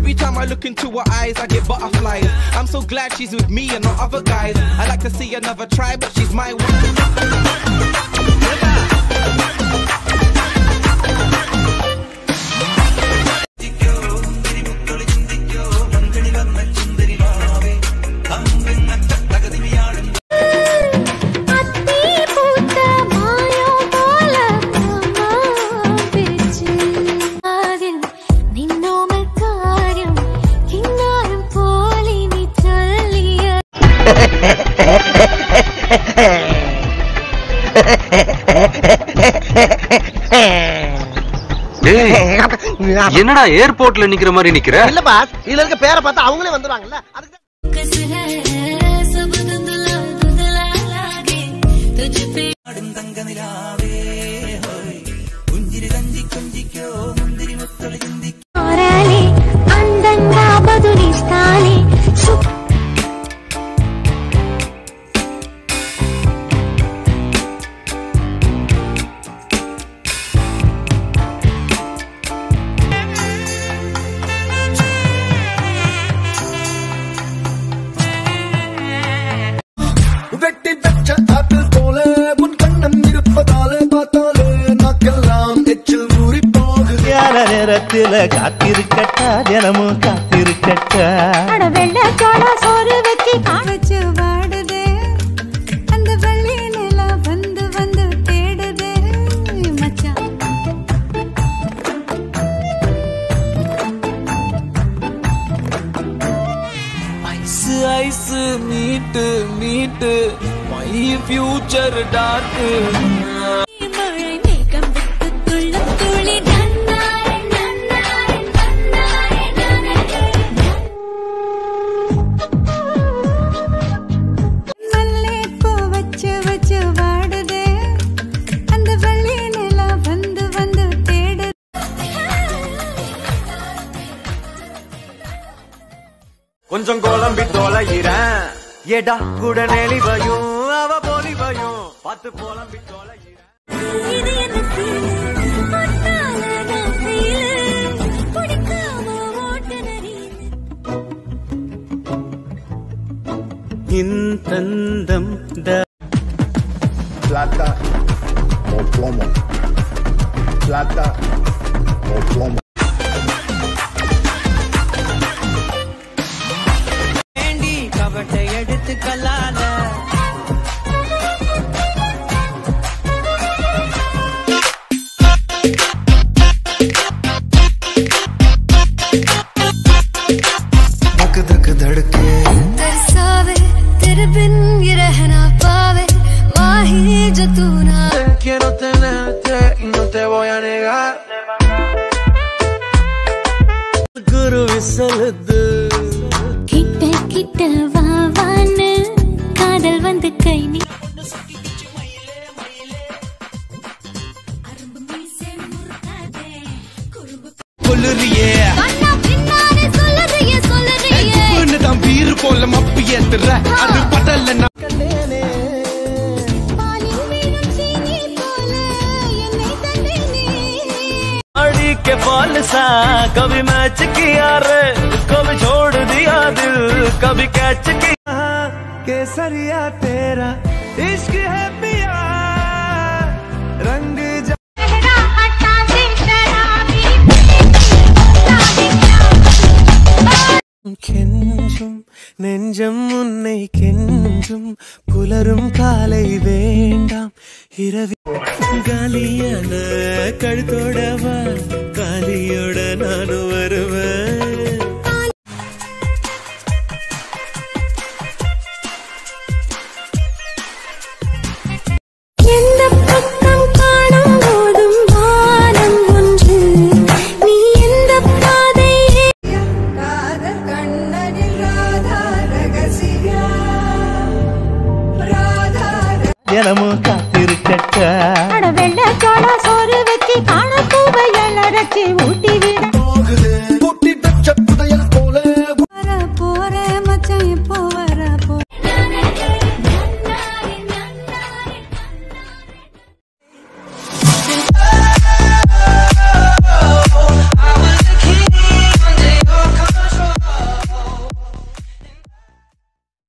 Every time I look into her eyes, I get butterflies. I'm so glad she's with me and not other guys. I like to see another try, but she's my one. அத்தி பூத்த மாயம் போல மாமா பிரிச்சு அதில் നിന്നോമൽ കാര്യം കിന്നാരം പോലെ നീ ചൊല്ലിയ என்னடா ஏர்போர்ட்ல நிக்கிற மாதிரி நிக்கிற இல்ல பாஸ் இதுல இருக்க பேரை பார்த்தா அவங்களே வந்துருவாங்கல்ல அதுக்கு कस है सब धुंधला धुंधला लागे तुझ पे కోరాలి అందంగా బదులిస్తాలి సు- வெட்டி வச்ச ஆப்பிள் போல உன் கண்ணம் இருப்பதாலே பார்த்தாலே நாக்கெல்லாம் எச்சில் ஊறி போகுது யான நேரத்தில காத்திருக்கட்டா தினமும் காத்திருக்கட்டா அட வெள்ளை சோள சோறு வச்சு காவச்சு வாடுதே அந்த வெள்ளி நிலா வந்து வந்து தேடுதே மச்சான் ஐஸ் ஐஸ் மீட்டு மீட்டு மை ஃபியூச்சர் டார்க்கு மழை மேகம் விட்டு துள்ள துளி நன்னாரே நன்னாரே நன்னாரே நன்னாரே மல்லிப்பூ வச்சு வச்சு வாடுதே அந்த வெள்ளி நிலா வந்து வந்து தேடுதே கொஞ்சம் குழம்பி தொலைகிறேன் ஏடா கூட நெளிவையும் அவ பொலிவையும் பார்த்து புலம்பி தொலைகிறேன் இது என்ன feel? ஒட்டால நான் feel. பிடிக்காம ஓட்டுநரே. இந்தந்தம் த plata o plomo plata o plomo வேண்டி கவட்டை எடுத்து கல்லால धक धक धड़के तरसावे तेरे बिन ये रहना पावे माही जो तू ना Quiero tenerte y no te voy a negar. குரு விசலுது கிட்ட கிட்ட வா வான்னு காதல் வந்து கை நீ கொல்லுறியே கண்ணா பின்னாடி சொல்லுறியே சொல்லுறியே தான் பீரு போல மப்பு ஏத்துற அது படல பாலில் வீணும் சீனி போல என்னை தந்தேனே अड़ी के फल सा कभी मैच किया रे कभी छोड़ दिया दिल कभी कैच किया केसरिया तेरा इश्क है पिया रंग जा तेरा हटा दे शराबी கெஞ்சும் நெஞ்சம் உன்னை கெஞ்சும் புலரும் காலை வேண்டாம் இரவி காலியான கழுத்தோடவா காலியோட நானும் வருவேன் எந்த பக்கம் காணும் போதும் வானம் ஒன்று நீ எந்த பாதை காதல் கண்ணனில் ராதா ரகசியா ராதா தினமும் காத்திருக்கட்டா அட வெள்ளை சோள சோறு வச்சு காண பூவை எல்லாம் ரச்சி ஊட்டி